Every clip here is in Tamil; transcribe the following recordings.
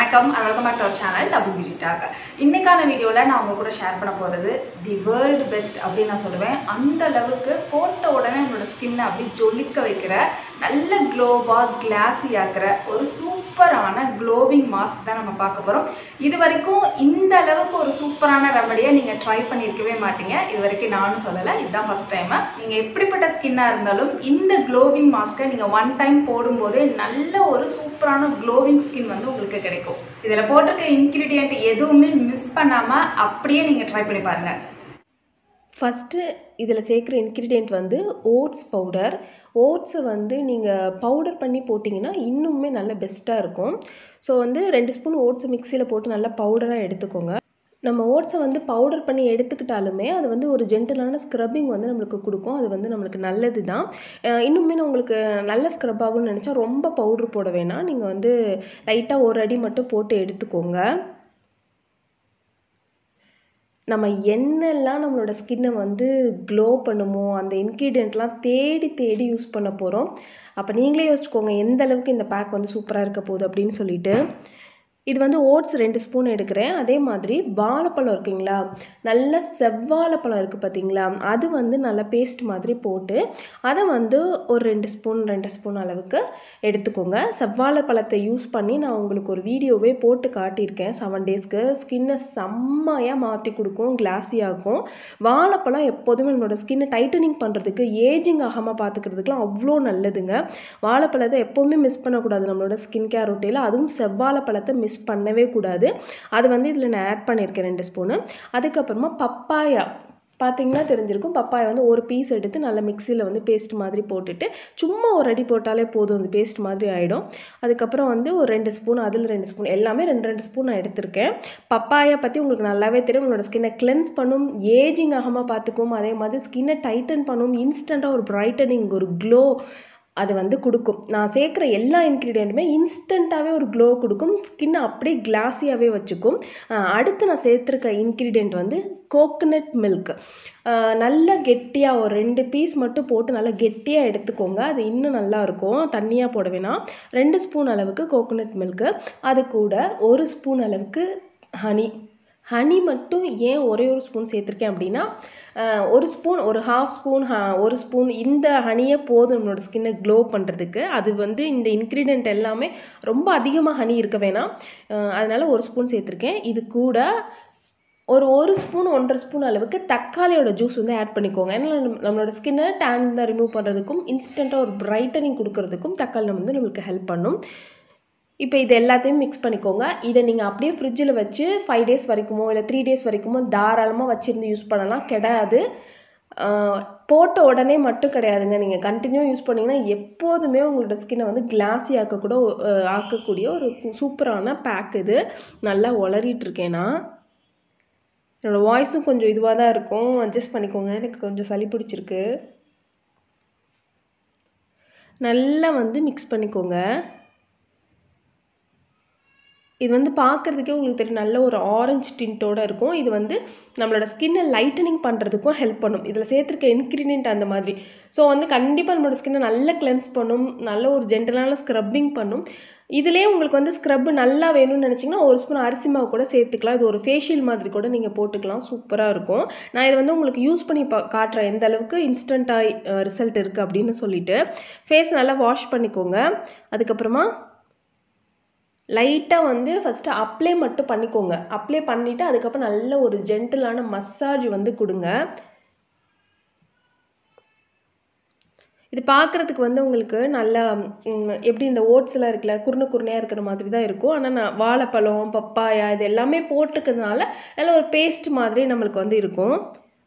வணக்கம் welcome back to our channel double beauty talk இன்னைக்கான வீடியோவில் நான் உங்க கூட ஷேர் பண்ண போகிறது தி வேர்ல்டு பெஸ்ட் அப்படின்னு நான் சொல்லுவேன் அந்த அளவுக்கு போட்ட உடனே நம்மளோட ஸ்கின்னை அப்படி ஜொலிக்க வைக்கிற நல்ல க்ளோவாக கிளாஸி ஆக்கிற ஒரு சூப்பரான க்ளோவிங் மாஸ்க் தான் நம்ம பார்க்க போகிறோம் இது வரைக்கும் இந்த அளவுக்கு ஒரு சூப்பரான ரெமடியை நீங்கள் ட்ரை பண்ணியிருக்கவே மாட்டீங்க இது வரைக்கும் நானும் சொல்லலை இதுதான் ஃபர்ஸ்ட் டைம் நீங்கள் எப்படிப்பட்ட ஸ்கின்னாக இருந்தாலும் இந்த க்ளோவிங் மாஸ்க்கை நீங்கள் ஒன் டைம் போடும்போதே நல்ல ஒரு சூப்பரான க்ளோவிங் ஸ்கின் வந்து உங்களுக்கு கிடைக்கும் இதில் போட்டிருக்க இன்க்ரீடியன்ட் எதுவுமே மிஸ் பண்ணாமல் அப்படியே நீங்கள் ட்ரை பண்ணி பாருங்கள் ஃபஸ்ட்டு இதில் சேர்க்குற இன்க்ரீடியண்ட் வந்து ஓட்ஸ் பவுடர் ஓட்ஸை வந்து நீங்கள் பவுடர் பண்ணி போட்டிங்கன்னா இன்னுமே நல்ல பெஸ்ட்டாக இருக்கும் ஸோ வந்து ரெண்டு ஸ்பூன் ஓட்ஸை மிக்சியில் போட்டு நல்லா பவுடராக எடுத்துக்கோங்க நம்ம ஓட்ஸை வந்து பவுடர் பண்ணி எடுத்துக்கிட்டாலுமே அது வந்து ஒரு ஜென்டலான ஸ்க்ரப்பிங் வந்து நம்மளுக்கு கொடுக்கும் அது வந்து நம்மளுக்கு நல்லது தான் அஹ் இன்னுமே நான் உங்களுக்கு நல்ல ஸ்க்ரப் ஆகும்னு நினச்சா ரொம்ப பவுட்ரு போட வேணாம் நீங்கள் வந்து லைட்டாக ஒரு அடி மட்டும் போட்டு எடுத்துக்கோங்க நம்ம என்னெல்லாம் நம்மளோட ஸ்கின்னை வந்து க்ளோ பண்ணுமோ அந்த இன்க்ரீடியண்ட்லாம் தேடி தேடி யூஸ் பண்ண போகிறோம் அப்போ நீங்களே யோசிச்சுக்கோங்க எந்த அளவுக்கு இந்த பேக் வந்து சூப்பராக இருக்க போகுது அப்படின்னு சொல்லிட்டு இது வந்து ஓட்ஸ் ரெண்டு ஸ்பூன் எடுக்கிறேன் அதே மாதிரி வாழைப்பழம் இருக்குங்களா நல்ல செவ்வாழைப்பழம் இருக்குது பார்த்தீங்களா அது வந்து நல்லா பேஸ்ட் மாதிரி போட்டு அதை வந்து ஒரு ரெண்டு ஸ்பூன் ரெண்டு ஸ்பூன் அளவுக்கு எடுத்துக்கோங்க செவ்வாழைப்பழத்தை யூஸ் பண்ணி நான் உங்களுக்கு ஒரு வீடியோவே போட்டு காட்டியிருக்கேன் செவன் டேஸ்க்கு ஸ்கின்னை செம்மையாக மாற்றி கொடுக்கும் கிளாஸி ஆகும் வாழைப்பழம் எப்போதுமே நம்மளோட ஸ்கின்னை டைட்டனிங் பண்ணுறதுக்கு ஏஜிங் ஆகாமல் பார்த்துக்கிறதுக்குலாம் அவ்வளோ நல்லதுங்க வாழைப்பழத்தை எப்போவுமே மிஸ் பண்ணக்கூடாது நம்மளோட ஸ்கின் கேர் ரொட்டையில் அதுவும் செவ்வாழைப்பழத்தை மிஸ் பண்ணவே கூடாது அது வந்து இதில் நான் ஆட் பண்ணியிருக்கேன் ரெண்டு ஸ்பூனு அதுக்கப்புறமா பப்பாயா பார்த்தீங்கன்னா தெரிஞ்சிருக்கும் பப்பாயா வந்து ஒரு பீஸ் எடுத்து நல்லா மிக்சியில் வந்து பேஸ்ட் மாதிரி போட்டுட்டு சும்மா ஒரு அடி போட்டாலே போதும் அந்த பேஸ்ட் மாதிரி ஆகிடும் அதுக்கப்புறம் வந்து ஒரு ரெண்டு ஸ்பூன் அதில் ரெண்டு ஸ்பூன் எல்லாமே ரெண்டு ரெண்டு ஸ்பூன் நான் எடுத்திருக்கேன் பப்பாயா பற்றி உங்களுக்கு நல்லாவே தெரியும் உங்களோட ஸ்கின்னை கிளென்ஸ் பண்ணும் ஏஜிங் ஆகாமல் பார்த்துக்கும் அதே மாதிரி ஸ்கின்னை டைட்டன் பண்ணும் இன்ஸ்டண்ட்டாக ஒரு பிரைட்டனிங் ஒரு க்ளோ அது வந்து கொடுக்கும் நான் சேர்க்குற எல்லா இன்க்ரீடியண்ட்டுமே இன்ஸ்டண்ட்டாகவே ஒரு க்ளோ கொடுக்கும் ஸ்கின்னை அப்படியே கிளாஸியாகவே வச்சுக்கும் அஹ் அடுத்து நான் சேர்த்துருக்க இன்க்ரீடியண்ட் வந்து கோகனட் மில்க் நல்லா கெட்டியாக ஒரு ரெண்டு பீஸ் மட்டும் போட்டு நல்லா கெட்டியாக எடுத்துக்கோங்க அது இன்னும் நல்லா இருக்கும் தண்ணியாக போட வேணாம் ரெண்டு ஸ்பூன் அளவுக்கு கோகனட் மில்க்கு அது கூட ஒரு ஸ்பூன் அளவுக்கு ஹனி ஹனி மட்டும் ஏன் ஒரே ஒரு ஸ்பூன் சேர்த்துருக்கேன் அப்படின்னா அஹ், ஒரு ஸ்பூன் ஒரு ஹாஃப் ஸ்பூன் ஒரு ஸ்பூன் இந்த ஹனியே போதும் நம்மளோட ஸ்கின்னை க்ளோ பண்ணுறதுக்கு அது வந்து இந்த இன்க்ரீடியண்ட் எல்லாமே ரொம்ப அதிகமாக ஹனி இருக்க வேணாம் அஹ், அதனால ஒரு ஸ்பூன் சேர்த்துருக்கேன் இது கூட ஒரு ஒரு ஸ்பூன் ஒன்றரை ஸ்பூன் அளவுக்கு தக்காளியோட ஜூஸ் வந்து ஆட் பண்ணிக்கோங்க ஏன்னா நம்ம- நம்மளோட ஸ்கின்னை டேன் தான் ரிமூவ் பண்ணுறதுக்கும் இன்ஸ்டண்ட்டாக ஒரு பிரைட்டனிங் கொடுக்கறதுக்கும் தக்காளி வந்து நம்மளுக்கு ஹெல்ப் பண்ணும் இப்போ இது எல்லாத்தையும் மிக்ஸ் பண்ணிக்கோங்க இதை நீங்கள் அப்படியே ஃப்ரிட்ஜில் வச்சு ஃபைவ் டேஸ் வரைக்குமோ இல்லை த்ரீ டேஸ் வரைக்குமோ தாராளமாக வச்சுருந்து யூஸ் பண்ணலாம் கிடையாது ஆஹ் போட்ட உடனே மட்டும் கிடையாதுங்க நீங்கள் கண்டினியூ யூஸ் பண்ணிங்கன்னா எப்போதுமே உங்களோட ஸ்கின்னை வந்து கிளாஸி ஆக்கக்கூட ஆஹ் ஆக்கக்கூடிய ஒரு கு- சூப்பரான பேக் இது நல்லா உளறிட்டு இருக்கேன் நான் என்னோடய வாய்ஸும் கொஞ்சம் இதுவாக தான் இருக்கும் அட்ஜஸ்ட் பண்ணிக்கோங்க எனக்கு கொஞ்சம் சளி பிடிச்சிருக்கு நல்லா வந்து மிக்ஸ் பண்ணிக்கோங்க இது வந்து பார்க்குறதுக்கே உங்களுக்கு தெரியும் நல்ல ஒரு ஆரஞ்சு டின்ட்டோட இருக்கும் இது வந்து நம்மளோட ஸ்கின்னை லைட்டனிங் பண்ணுறதுக்கும் ஹெல்ப் பண்ணும் இதில் சேர்த்துருக்க இன்க்ரீடியன்ட் அந்த மாதிரி ஸோ வந்து கண்டிப்பாக நம்மளோட ஸ்கின்னை நல்லா கிளென்ஸ் பண்ணும் நல்ல ஒரு ஜென்டலான ஸ்க்ரப்பிங் பண்ணும் இதுலேயே உங்களுக்கு வந்து ஸ்க்ரப் நல்லா வேணும்னு நினச்சிங்கன்னா ஒரு ஸ்பூன் அரிசி மாவு கூட சேர்த்துக்கலாம் இது ஒரு ஃபேஷியல் மாதிரி கூட நீங்கள் போட்டுக்கலாம் சூப்பராக இருக்கும் நான் இதை வந்து உங்களுக்கு யூஸ் பண்ணி பா காட்டுறேன் எந்த அளவுக்கு இன்ஸ்டண்ட்டாக ரிசல்ட் இருக்குது அப்படின்னு சொல்லிட்டு ஃபேஸ் நல்லா வாஷ் பண்ணிக்கோங்க அதுக்கப்புறமா லைட்டாக வந்து ஃபஸ்ட்டு அப்ளை மட்டும் பண்ணிக்கோங்க அப்ளை பண்ணிவிட்டு அதுக்கப்புறம் நல்ல ஒரு ஜென்டிலான மசாஜ் வந்து கொடுங்க இது பார்க்குறதுக்கு வந்து உங்களுக்கு நல்லா ம், எப்படி இந்த ஓட்ஸ்லாம் இருக்குல்ல குருணை குருணையாக இருக்கிற மாதிரி தான் இருக்கும் ஆனால் நான் வாழைப்பழம் பப்பாயா இது எல்லாமே போட்டிருக்கிறதுனால நல்ல ஒரு பேஸ்ட் மாதிரி நம்மளுக்கு வந்து இருக்கும்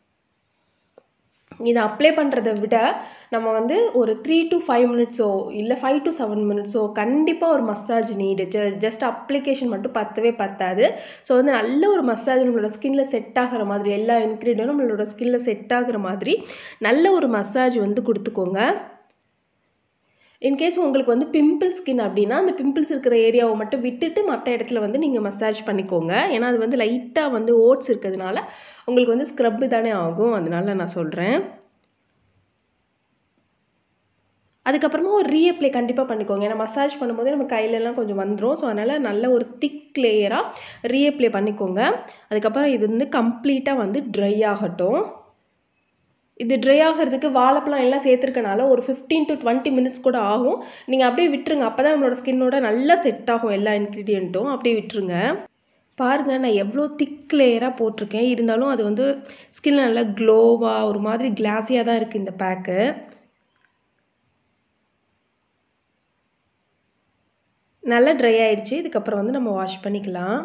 இதை அப்ளை பண்ணுறதை விட நம்ம வந்து ஒரு த்ரீ டு ஃபைவ் மினிட்ஸோ இல்லை ஃபைவ் டு செவன் மினிட்ஸோ கண்டிப்பாக ஒரு மசாஜ் நீடு ஜ ஜஸ்ட் அப்ளிகேஷன் மட்டும் பத்தவே பத்தாது ஸோ வந்து நல்ல ஒரு மசாஜ் நம்மளோட ஸ்கின்ல செட் ஆகிற மாதிரி எல்லா இன்க்ரீடியனும் நம்மளோட ஸ்கின்ல செட் ஆகுற மாதிரி நல்ல ஒரு மசாஜ் வந்து கொடுத்துக்கோங்க இன்கேஸ் உங்களுக்கு வந்து பிம்பிள் ஸ்கின் அப்படின்னா அந்த பிம்பிள்ஸ் இருக்கிற ஏரியாவை மட்டும் விட்டுட்டு மற்ற இடத்துல வந்து நீங்கள் மசாஜ் பண்ணிக்கோங்க ஏன்னா அது வந்து லைட்டாக வந்து ஓட்ஸ் இருக்கிறதுனால உங்களுக்கு வந்து ஸ்க்ரப்பு தானே ஆகும் அதனால நான் சொல்கிறேன் அதுக்கப்புறமா ஒரு ரீஅப்ளை கண்டிப்பாக பண்ணிக்கோங்க ஏன்னா மசாஜ் பண்ணும்போதே நம்ம கையிலலாம் கொஞ்சம் வந்துடும் ஸோ அதனால் நல்ல ஒரு திக் லேயராக ரீஅப்ளை பண்ணிக்கோங்க அதுக்கப்புறம் இது வந்து கம்ப்ளீட்டாக வந்து ட்ரை ஆகட்டும் இது ட்ரை ஆகிறதுக்கு வாழைப்பழம் எல்லாம் சேர்த்துருக்கனால ஒரு ஃபிஃப்டீன் டு டுவெண்ட்டி மினிட்ஸ் கூட ஆகும் நீங்கள் அப்படியே விட்டுருங்க அப்போ தான் நம்மளோட ஸ்கின்னோட நல்லா செட் ஆகும் எல்லா இன்க்ரீடியண்ட்டும் அப்படியே விட்டுருங்க பாருங்கள் நான் எவ்வளோ திக் லேயராக போட்டிருக்கேன் இருந்தாலும் அது வந்து ஸ்கின் நல்லா க்ளோவாக ஒரு மாதிரி கிளாஸியாக தான் இருக்குது இந்த பேக்கு நல்லா ட்ரை ஆயிடுச்சு இதுக்கப்புறம் வந்து நம்ம வாஷ் பண்ணிக்கலாம்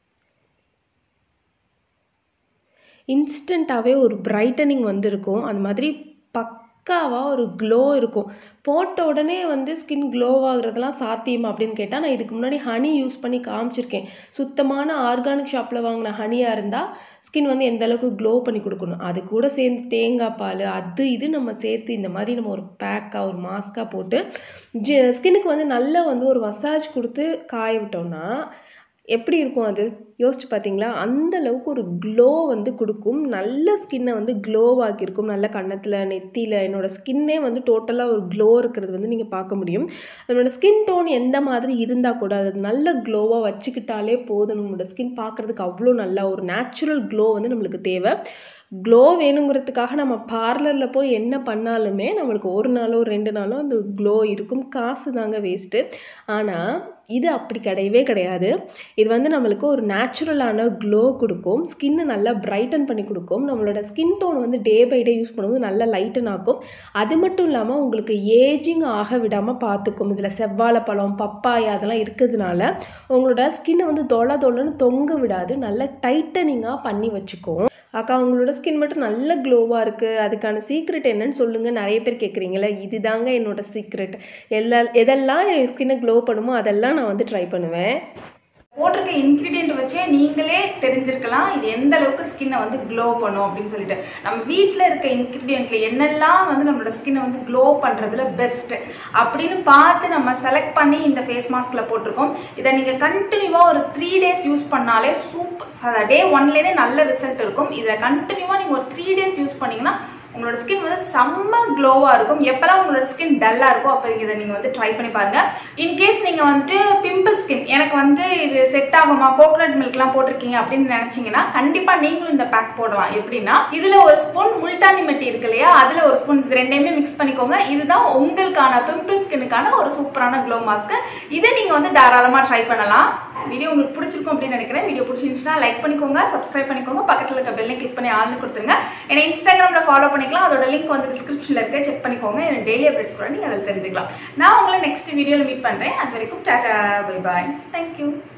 இன்ஸ்டண்ட்டாகவே ஒரு பிரைட்டனிங் வந்து இருக்கும் அந்த மாதிரி பக்காவாக ஒரு க்ளோ இருக்கும் போட்ட உடனே வந்து ஸ்கின் க்ளோ ஆகுறதெல்லாம் சாத்தியமா அப்படின்னு கேட்டால் நான் இதுக்கு முன்னாடி ஹனி யூஸ் பண்ணி காமிச்சிருக்கேன் சுத்தமான ஆர்கானிக் ஷாப்பில் வாங்கின ஹனியாக இருந்தால் ஸ்கின் வந்து எந்த அளவுக்கு க்ளோ பண்ணி கொடுக்கணும் அது கூட சேர்ந்து தேங்காய் பால் அது இது நம்ம சேர்த்து இந்த மாதிரி நம்ம ஒரு பேக்காக ஒரு மாஸ்க்காக போட்டு ஜி ஸ்கின்னுக்கு வந்து நல்லா வந்து ஒரு மசாஜ் கொடுத்து காய விட்டோம்னா எப்படி இருக்கும் அது யோசிச்சு பார்த்தீங்களா அந்த அளவுக்கு ஒரு க்ளோ வந்து கொடுக்கும் நல்ல ஸ்கின்னை வந்து க்ளோவாக்கியிருக்கும் நல்ல கன்னத்தில் நெத்தியில் என்னோட ஸ்கின்னே வந்து டோட்டலாக ஒரு க்ளோ இருக்கிறது வந்து நீங்கள் பார்க்க முடியும் நம்மளோட ஸ்கின் டோன் எந்த மாதிரி இருந்தால் கூட அது நல்ல க்ளோவாக வச்சுக்கிட்டாலே போதும் நம்மளோட ஸ்கின் பார்க்குறதுக்கு அவ்வளோ நல்லா ஒரு நேச்சுரல் க்ளோ வந்து நம்மளுக்கு தேவை க்ளோ வேணுங்கிறதுக்காக நம்ம பார்லரில் போய் என்ன பண்ணாலுமே நம்மளுக்கு ஒரு நாளோ ரெண்டு நாளோ அந்த க்ளோ இருக்கும் காசு தாங்க வேஸ்ட்டு ஆனால் இது அப்படி கிடையவே கிடையாது இது வந்து நம்மளுக்கு ஒரு நேச்சுரலான க்ளோ கொடுக்கும் ஸ்கின்னை நல்லா பிரைட்டன் பண்ணி கொடுக்கும் நம்மளோட ஸ்கின் டோன் வந்து டே பை டே யூஸ் பண்ணும்போது நல்லா லைட்டன் ஆக்கும் அது மட்டும் இல்லாமல் உங்களுக்கு ஏஜிங் ஆக விடாமல் பார்த்துக்கும் இதில் செவ்வாழைப்பழம் பப்பாயா அதெல்லாம் இருக்கிறதுனால உங்களோட ஸ்கின்னை வந்து தொலை தொலைன்னு தொங்க விடாது நல்லா டைட்டனிங்காக பண்ணி வச்சுக்கும் அக்கா உங்களோட ஸ்கின் மட்டும் நல்ல க்ளோவாக இருக்குது அதுக்கான சீக்ரெட் என்னன்னு சொல்லுங்கள் நிறைய பேர் கேட்குறீங்களே இதுதாங்க என்னோட சீக்ரெட் எல்லா எதெல்லாம் என் ஸ்கின்னை க்ளோ பண்ணுமோ அதெல்லாம் நான் வந்து ட்ரை பண்ணுவேன் போட்டிருக்க இன்க்ரீடியன்ட் வச்சே நீங்களே தெரிஞ்சிருக்கலாம் இது எந்த அளவுக்கு ஸ்கின்னை வந்து க்ளோ பண்ணும் அப்படின்னு சொல்லிட்டு நம்ம வீட்டில் இருக்க இன்க்ரீடியன்ட்ல என்னெல்லாம் வந்து நம்மளோட ஸ்கின்னை வந்து க்ளோ பண்ணுறதுல பெஸ்ட் அப்படின்னு பார்த்து நம்ம செலக்ட் பண்ணி இந்த ஃபேஸ் மாஸ்கில் போட்டிருக்கோம் இதை நீங்கள் கண்டினியூவாக ஒரு த்ரீ டேஸ் யூஸ் பண்ணாலே சூப்பர் டே ஒன்லேருந்தே நல்ல ரிசல்ட் இருக்கும் இதை கண்டினியூவாக நீங்கள் ஒரு த்ரீ டேஸ் யூஸ் பண்ணீங்கன்னா உங்களோட ஸ்கின் வந்து செம்ம க்ளோவாக இருக்கும் எப்போல்லாம் உங்களோட ஸ்கின் டல்லாக இருக்கோ அப்போ இதை நீங்கள் வந்து ட்ரை பண்ணி பாருங்க இன்கேஸ் நீங்கள் வந்துட்டு பிம்பிள் ஸ்கின் எனக்கு வந்து இது செட் ஆகுமா கோகனட் மில்க்லாம் போட்டிருக்கீங்க அப்படின்னு நினச்சிங்கன்னா கண்டிப்பாக நீங்களும் இந்த பேக் போடலாம் எப்படின்னா இதில் ஒரு ஸ்பூன் முல்டானி மெட்டி இருக்கு இல்லையா அதில் ஒரு ஸ்பூன் இது ரெண்டையுமே மிக்ஸ் பண்ணிக்கோங்க இதுதான் உங்களுக்கான பிம்பிள் ஸ்கின்னுக்கான ஒரு சூப்பரான க்ளோ மாஸ்க்கு இதை நீங்கள் வந்து தாராளமாக ட்ரை பண்ணலாம் வீடியோ உங்களுக்கு பிடிச்சிருக்கும் அப்படின்னு நினைக்கிறேன் வீடியோ பிடிச்சிருந்துச்சுன்னா லைக் பண்ணிக்கோங்க சப்ஸ்கிரைப் பண்ணிக்கோங்க பக்கத்தில் இருக்க பெல்லை கிளிக் பண்ணி ஆள்னு கொடுத்துருங்க என்னை இன்ஸ்டாகிராமில் ஃபாலோ பண்ணிக்கலாம் அதோட லிங்க் வந்து டிஸ்கிரிப்ஷனில் இருக்க செக் பண்ணிக்கோங்க எனக்கு டெய்லி அப்டேட்ஸ் கூட நீங்கள் அதில் தெரிஞ்சுக்கலாம் நான் உங்களை நெக்ஸ்ட் வீடியோவில் மீட் பண்ணுறேன் அது வரைக்கும் டாடா பை பாய் தேங்க்யூ